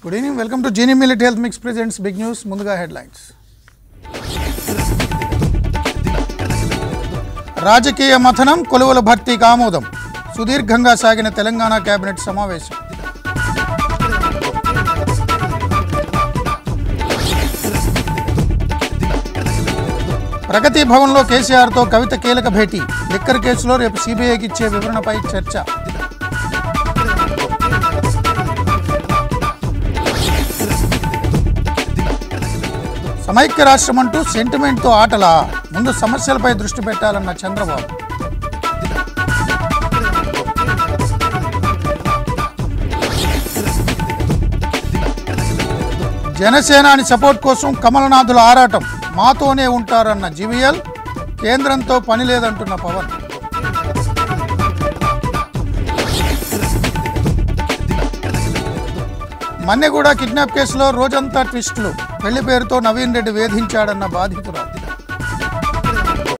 good evening welcome to Jeeni millet health mix presents big news ముందుగా headlines రాజకీయ మథనం కొలువుల భర్తీకి ఆమోదం సుదీర్ఘంగా సాగిన తెలంగాణ కేబినెట్ సమావేశం ప్రగతి భవన్లో కేసీఆర్తో కవిత కీలక భేటీ లిక్కర్ కేసులో రేపు సిబిఐకి ఇచ్చే వివరణపై చర్చ సమైక్య రాష్ట్రం అంటూ సెంటిమెంట్తో ఆటలా ముందు సమస్యలపై దృష్టి పెట్టాలన్న చంద్రబాబు జనసేనాని సపోర్ట్ కోసం కమలనాథుల ఆరాటం మాతోనే ఉంటారన్న జీవీఎల్ కేంద్రంతో పని లేదంటున్న పవన్ మన్నెగూడ కిడ్నాప్ కేసులో రోజంతా ట్విస్టులు పెళ్లి పేరుతో నవీన్ రెడ్డి వేధించాడన్న బాధితురాలు